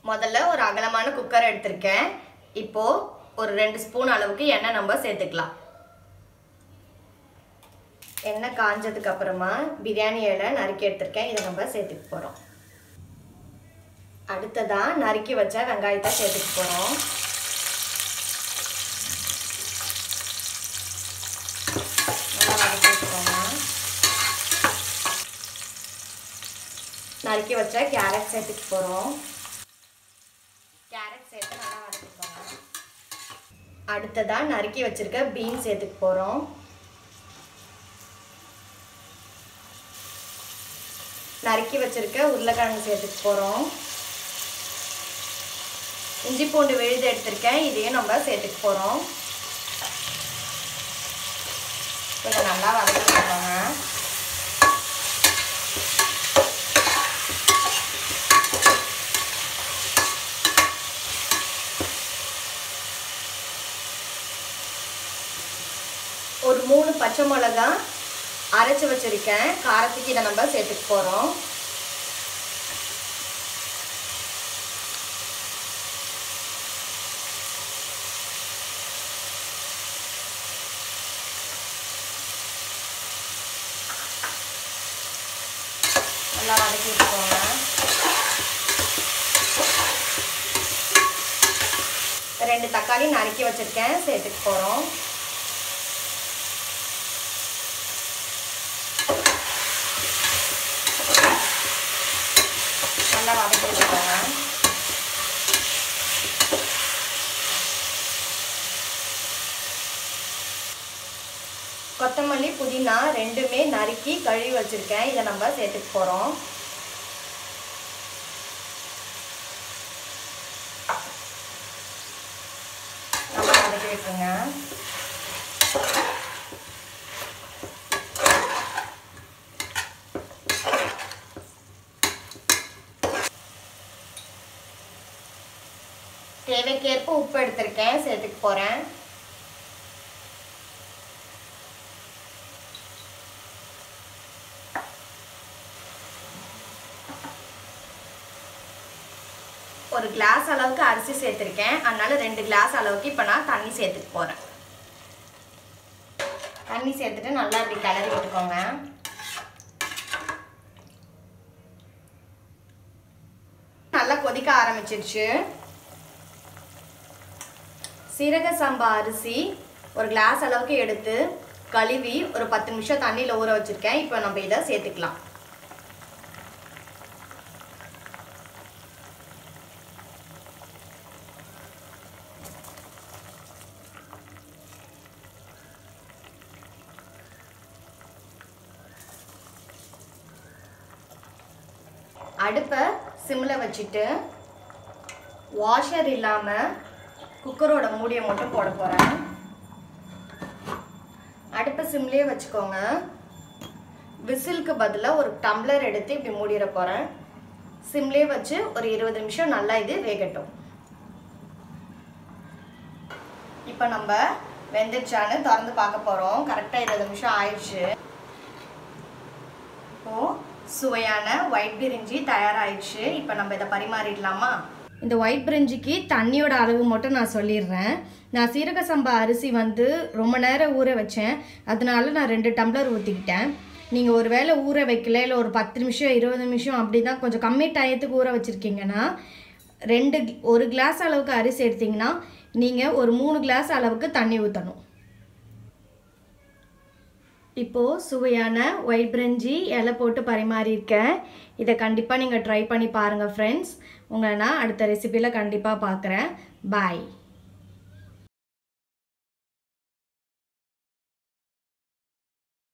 முதல்ல ஒரு அகலமான குக்கர் எடுத்திருக்கேன் இப்போ ஒரு ரெண்டு ஸ்பூன் அளவுக்கு எண்ணெய் நம்ம சேர்த்துக்கலாம் எண்ணெய் காஞ்சதுக்கு அப்புறமா பிரியாணி இலை நறுக்கி எடுத்திருக்கேன் இதை நம்ம சேர்த்துக்க போகிறோம் அடுத்ததா நறுக்கி வச்ச வெங்காயத்தை சேர்த்துக்க போகிறோம் நல்லா வதக்கி வச்சுக்கோங்க நறுக்கி வச்ச கேரட் சேர்த்துக்க போகிறோம் கேரட் சேர்த்து நல்லா வதக்கிக்கோங்க அடுத்ததாக நறுக்கி வச்சிருக்க பீன்ஸ் சேர்த்துக்க போகிறோம் நறுக்கி வச்சிருக்க உருளைக்கிழங்கு சேர்த்துக்க போகிறோம் இஞ்சி பூண்டு விழுது எடுத்திருக்கேன் இதையும் நம்ம சேர்த்துக்க போகிறோம் இதை நல்லா வதக்கிக்கோங்க ஒரு மூணு பச்சை மிளகா அரைச்சி வச்சிருக்கேன் காரத்துக்கு இதை நம்ம சேர்த்துக்க போகிறோம் நல்லா வதக்கி வச்சுக்கோங்க ரெண்டு தக்காளி நறுக்கி வச்சிருக்கேன் சேர்த்துக்க போகிறோம் நல்லா வதக்கி வச்சுக்கோங்க கொத்தமல்லி புதினா ரெண்டுமே நறுக்கி கழுவி வச்சுருக்கேன் இதை நம்ம சேர்த்துக்க போகிறோம் நல்லா வதக்கி விட்டுருங்க தேவைக்கேற்ப உப்பு எடுத்திருக்கேன் சேர்த்துக்க போகிறேன் ஒரு கிளாஸ் அளவுக்கு அரிசி சேர்த்துருக்கேன் அதனால ரெண்டு கிளாஸ் அளவுக்கு இப்போ நான் தண்ணி சேர்த்துக்க போகிறேன் தண்ணி சேர்த்துட்டு நல்லா இப்படி கிளறி விட்டுக்கோங்க நல்லா கொதிக்க ஆரம்பிச்சிருச்சு சீரக சம்பா அரிசி ஒரு கிளாஸ் அளவுக்கு எடுத்து கழுவி ஒரு பத்து நிமிஷம் தண்ணியில் ஊற வச்சுருக்கேன் இப்போ நம்ம இதை சேர்த்துக்கலாம் அடுப்பை சிம்மில் வச்சுட்டு வாஷர் இல்லாமல் குக்கரோட மூடியை மட்டும் போட போகிறேன் அடுப்பை சிம்லேயே வச்சுக்கோங்க விசிலுக்கு பதிலாக ஒரு டம்ளர் எடுத்து இப்படி மூடிட போகிறேன் சிம்லேயே வச்சு ஒரு இருபது நிமிஷம் நல்லா இது வேகட்டும் இப்போ நம்ம வெந்துச்சான்னு திறந்து பார்க்க போகிறோம் கரெக்டாக இருபது நிமிஷம் ஆயிடுச்சு இப்போது சுவையான ஒயிட் பிரிஞ்சி தயாராகிடுச்சு இப்போ நம்ம இதை பரிமாறிடலாமா இந்த ஒயிட் பிரிஞ்சிக்கு தண்ணியோட அளவு மட்டும் நான் சொல்லிடுறேன் நான் சீரக சம்பா அரிசி வந்து ரொம்ப நேரம் ஊற வச்சேன் அதனால நான் ரெண்டு டம்ளர் ஊற்றிக்கிட்டேன் நீங்கள் ஒரு வேளை ஊற வைக்கல இல்லை ஒரு பத்து நிமிஷம் இருபது நிமிஷம் அப்படி தான் கொஞ்சம் கம்மி டயத்துக்கு ஊற வச்சுருக்கீங்கன்னா ரெண்டு ஒரு கிளாஸ் அளவுக்கு அரிசி எடுத்தீங்கன்னா நீங்கள் ஒரு மூணு கிளாஸ் அளவுக்கு தண்ணி ஊற்றணும் இப்போது சுவையான ஒயிட் பிரிஞ்சி இலை போட்டு பரிமாறியிருக்கேன் இதை கண்டிப்பாக நீங்கள் ட்ரை பண்ணி பாருங்கள் ஃப்ரெண்ட்ஸ் உங்களை நான் அடுத்த ரெசிபியில் கண்டிப்பாக பார்க்குறேன் பாய்